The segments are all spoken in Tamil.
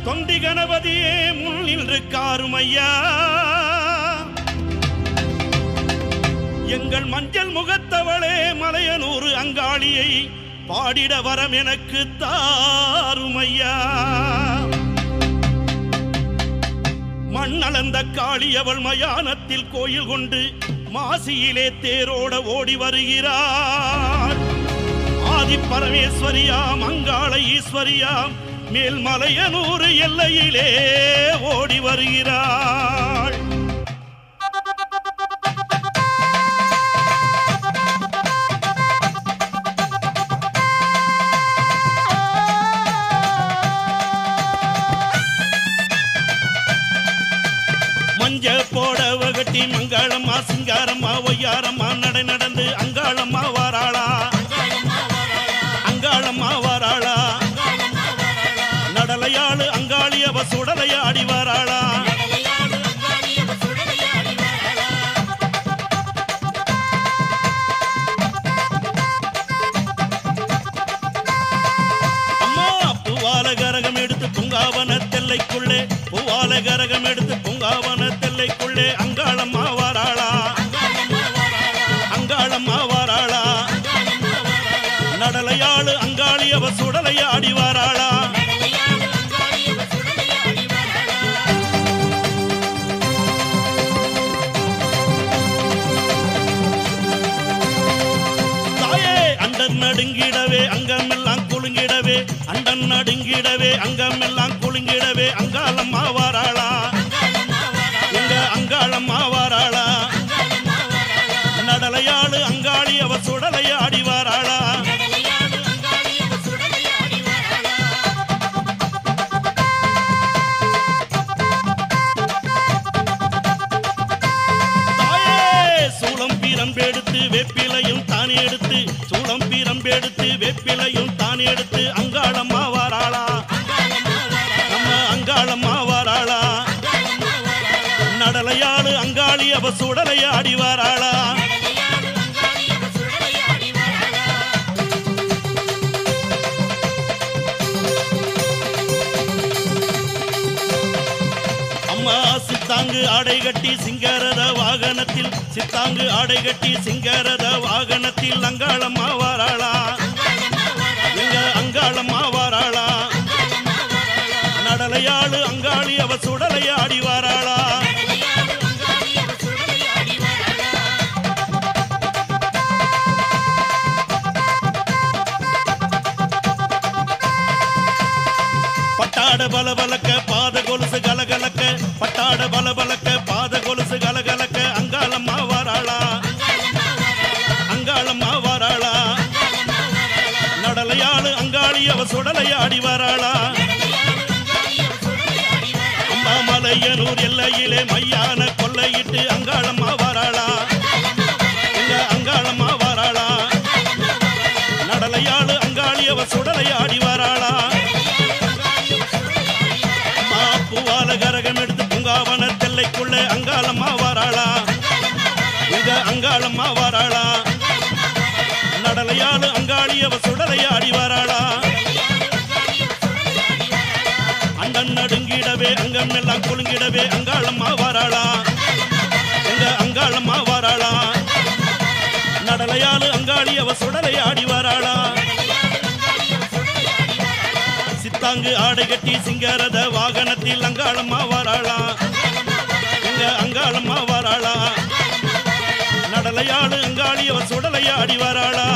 தொண்டி கணபதியே முன் நின்று காருமையா எங்கள் மஞ்சள் முகத்தவளே மலையனூறு அங்காளியை பாடிட வரம் எனக்கு தாருமையா மண்ணளந்த காளி அவள் மயானத்தில் கோயில் கொண்டு மாசியிலே தேரோட ஓடி வருகிறார் ஆதி பரமேஸ்வரியாம் அங்காள ஈஸ்வரியாம் மேல்மலையனூர் எல்லையிலே ஓடி வருகிறாள் மஞ்ச போடவ கட்டி மங்களம்மா சிங்காரம்மா ஒய்யாரம்மா நடை நடந்து அங்காளம்மா வாராளா அங்காளம்மா வாராளா நடலையாளு அங்காளி அவ சுடலையாடி வாராளா அம்மா பூவால கரகம் எடுத்து பூங்காவன தெல்லைக்குள்ளே பூவால கரகம் எடுத்து பூங்காவன தெல்லைக்குள்ளே அங்காளம்மா வாராளா அங்காளம்மா வாராளா நடலையாளு அங்காளி அவ சுடலையாடி வாராளா தாயே அண்டன் நடுங்கிடவே அங்கமெல்லாம் குலுங்கிடவே அண்டன் நடுங்கிடவே அங்கமெல்லாம் குலுங்கிடவே அங்காளம்மா வாராளா எங்க அங்காளம்மா வாராளா நடலையாளு அங்காளி அவ சுடலையாடி வாராளா தாயே சூளம் பீரம்பெடுத்து வெப்பிலையும் தானே எடுத்து சூளம் பீரம்பெடுத்து வெப்பிலையும் தானே எடுத்து அங்காளம்மா வாராளா நம்ம அங்காளம்மா வாராளா நடலையாளு அங்காளி அவ சுடலையாடி வாராளா அம்மா சித்தாங்கு ஆடை கட்டி சிங்கரத வாகனத்தில் சித்தாங்கு ஆடை கட்டி சிங்கரத வாகனத்தில் அங்காளம்மா வாராளா எங்க அங்காளம்மா வாராளா நடலையாளு அங்காளி அவ சுடலையாடி வாராளா பட்டாட பலபலக்க பாத கொலுசு கலகலக்க பட்டாட பலபலக்க பாத கொலுசு கலகலக்க அங்காளம்மா வாராளா அங்காளம்மா வாராளா நடலையாளு அங்காளி அவ சுடலையாடி வாராளா அம்மா மலையனூர் எல்லையிலே மையான கொள்ளையிட்டு அங்காளம்மா வாராளா எங்க அங்காளம்மா வாராளா நடலையாளு அங்காளி அவ சுடலையாடி வாராளா அம்மா பூவால கரகம் எடுத்து பூங்காவன தெல்லைக்குள்ள அங்காளம்மா வாராளா எங்க அங்காளம்மா வாராளா நடலையாளு அங்காளி அவ சுடலையாடி வாராளா அண்டன் நடுங்கிடவே அங்கம் எல்லாம் குலுங்கிடவே அங்காளம்மா வாராளா எங்க அங்காளம்மா வாராளா நடலையாளு அங்காளி அவ சுடலையாடி வாராளா சித்தாங்கு ஆடை கட்டி சிங்கரத வாகனத்தில் அங்காளம்மா வாராளா எங்க அங்காளம்மா வாராளா நடலையாளு அங்காளி அவ சுடலையாடி வாராளா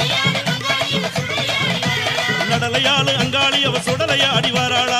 நடலையாளு அங்காளி அவ சுடலையாடி வாராளா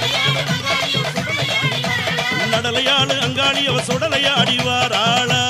நடலையாளு அங்காளி அவ சுடலையாடி வாராளா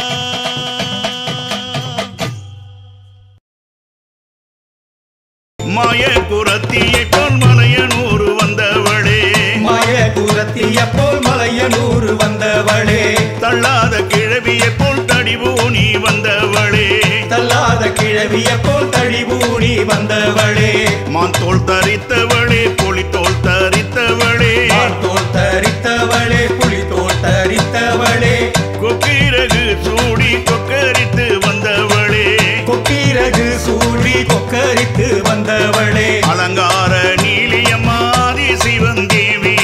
மாய குரத்தியை போல் மலையனூர் வந்தவளே மாய குரத்திய போல் மலையனூர் வந்தவளே தள்ளாத கிழவியை போல் தடிபூனி வந்தவளே தள்ளாத கிழவிய போல் தழிபூடி வந்தவளே மான் தோல் தரித்தவளே புலித்தோல் தரித்தவளே தோல் தரித்தவளே புலி தோல் தரித்தவளே கொக்கிரகு சூடி கொக்கரித்து வந்தவளே கொக்கீரகு சூடி கொக்கரித்து வந்தவளே அலங்கார நீலியம்மாதி சிவன் தேவி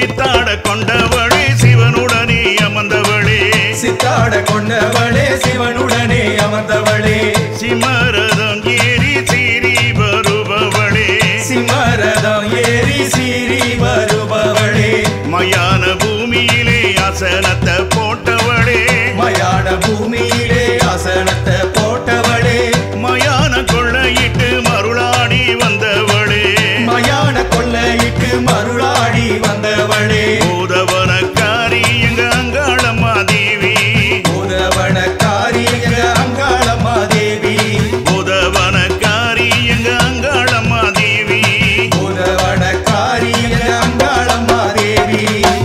சித்தாட கொண்டவளே சிவனுடனே அமர்ந்தவளே சித்தாட கொண்டவளே சிவனுடனே அமர்ந்தவளே சிமரதம் ஏறி சீறி வருபவளே சிம்மரதம் ஏறி சீறி வருபவளே மயான பூமியிலே அசனத்தை போட்டவளே மயான பூமியிலே ஆசனத்தை போட்டவளே மயான கொள்ளையிட்டு மருளாடி வந்தவளே மயான கொள்ளையிட்டு மருளாடி வந்தவளே பூதவனக்காரி எங்க அங்காளம்மா தேவி உதவனக்காரி எங்க அங்காளம்மா தேவி பூதவனக்காரி எங்க அங்காளம்மா தேவி உதவனக்காரி எங்க அங்காளம்மா தேவி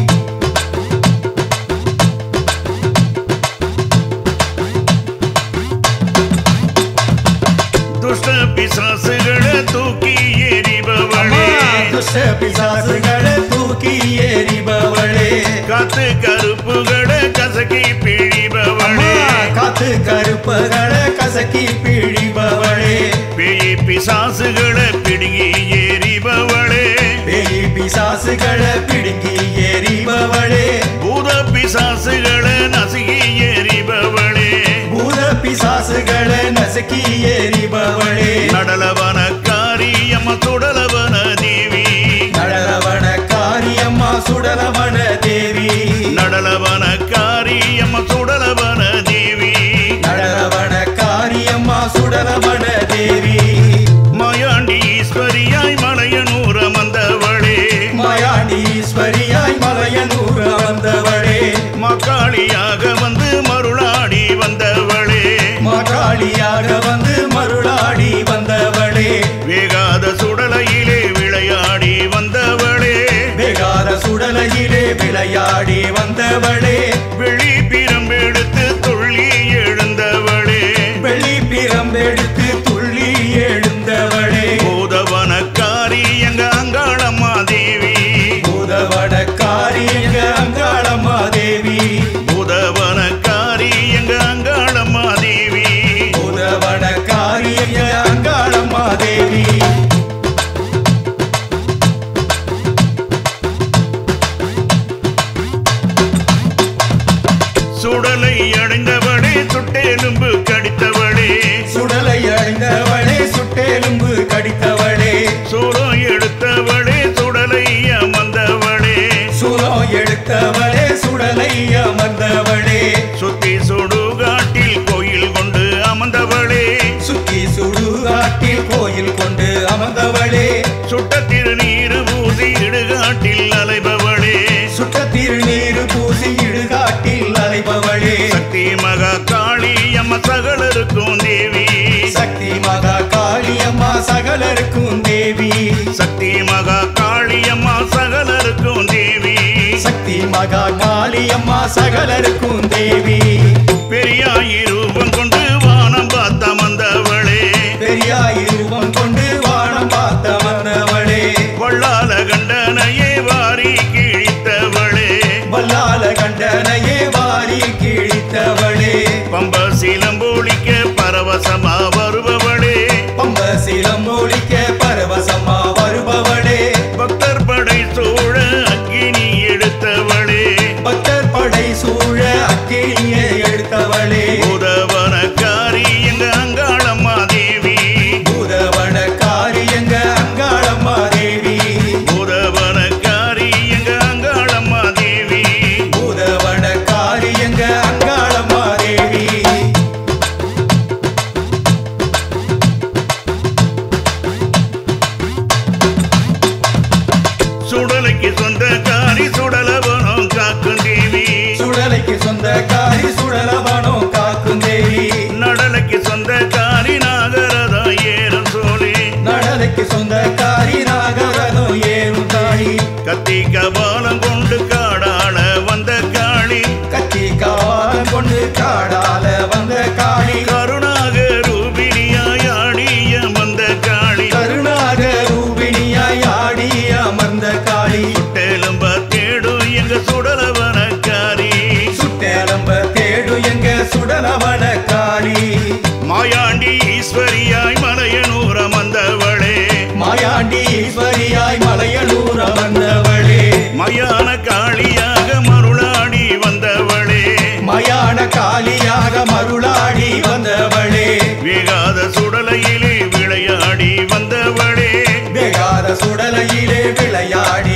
துஷ்ட பிசாசுகளை தூக்கி அம்மா, எறிபவளே துஷ்ட பிசாசுகளை தூக்கி எறிபவளே காத்து கருப்புகளை கசக்கி அம்மா, பிழிபவளே காத்து கருப்பகளை கசக்கி பிழிபவளே பேய் பிசாசுகளை பிடுங்கி எறிபவளே பேய் பிசாசுகளை பிடுங்கி எறிபவளே பூத பிசாசுகளை நசுகி எறிபவளே பூத பிசாசுகளை நசுக்கி எறிபவளே நடலவனக்காரி அம்ம சுடலவன தேவி நடலவன காரியம்மா சுடலவன தேவி நடலவனக்காரி அம்ம சுடலவன தேவி நடலவன காரியம்மா சுடலவன தேவி மாயாண்டி ஈஸ்வரியாய் மலையனூர வந்தவளே மாயாண்டீஸ்வரியாய் மலையனூர் வந்தவளே மக்காளியாக வந்து மருளாடி வந்தவளே மாகாளியாக வந்து மருளாடி வந்தவளே வேகாத சுடலையிலே விளையாடி வந்தவளே வேகாத சுடலையிலே விளையாடி வந்தவளே வெளி பிரம்பெடுத்து துள்ளி எழுந்தவளே வெள்ளி பிரம்பெடுத்து துள்ளி எழுந்தவளே பூதவனக்காரி எங்க அங்காளம்மா தேவி பூதவன காரியங்க அங்காளம்மா தேவி பூதவனக்காரி எங்க அங்காளம்மா தேவி பூதவன காரியங்க அங்காளம்மா தேவி சுடலை அடைந்தவளே சுட்டெலும்பு கடித்தவளே சுடலை அடைந்தவளே சுட்டெலும்பு கடித்தவளே சூடம் எடுத்தவளே சுடலை அமர்ந்தவளே சுலம் எடுத்தவளே சுடலை அமர்ந்தவளே சுத்தி சுடுகாட்டில் கோயில் கொண்டு அமர்ந்தவளே சுத்தி சுடுகாட்டில் கோயில் கொண்டு அமர்ந்தவளே சுட்ட திருநீர் பூசி இடுகாட்டில் அலைபவளே சுட்ட திருநீர் பூசி இடுகாட்டில் அலைபவளே சக்தி மகா காளி அம்ம சகலருக்கும் தேவி சக்தி மகா காளியம்மா சகலருக்கும் தேவி சக்தி மகா காளி அம்மா சகலருக்கும் தேவி சக்தி மகா காளியம்மா சகலருக்கும் தேவி பெரியாயி ரூபம் கொண்டு வானம் பார்த்த மந்தவளே பெரியாய் ரூபம் கொண்டு வானம் பார்த்த வந்தவளே கொள்ளால கண்டனையே வாரி கிழித்தவளே வல்லால கண்டனையே வாரி கிழித்தவளே பம்ப சிலம்பொழிக்க பரவசமா வருபவளே பம்ப சிலம் ஒழிக்க பரவசமா வருபவளே பக்தர் படை சூழ அக்கினி எடுத்தவளே பக்தர் படை சூழ அக்கினியை எடுத்தவளே உதவனக்காரி எங்க அங்காளம்மா தேவி பூதவன காரியங்க அங்காளம்மா தேவி உதவனக்காரி எங்க அங்காளம்மா தேவி பூதவன காரியங்க அங்காளம்மா தேவி சுடலைக்கு சொந்தக்காரி சுடலவனம் காக்கும் தேவி சுடலைக்கு சொந்தக்காரி சுடலவனோ காக்கும் தேவி நடலைக்கு சொந்தக்காரி நாகரதம் ஏறும் சோழி நடலைக்கு சொந்தக்காரி நாகரதம் ஏறும் தாயி கத்தி கபாலம் கொண்டு காடாள வந்த காளி கத்தி காலம் கொண்டு காடால வந்த காளி கருணாக ரூபிணியாய் ஆடிய வந்த காளி கருணாக ரூபிணியாய் ஆடி அமர்ந்த காளி சுட்டெலும்ப தேடும் எங்க சுடலவனக்காரி சுட்டேலம்ப தேடு எங்க சுடலவன காளி மாயாண்டி ஈஸ்வரியாய் மலையனூர வந்தவளே மாயாண்டி ஈஸ்வரியாய் மலையலூர வந்தவளே மயான விளையாடி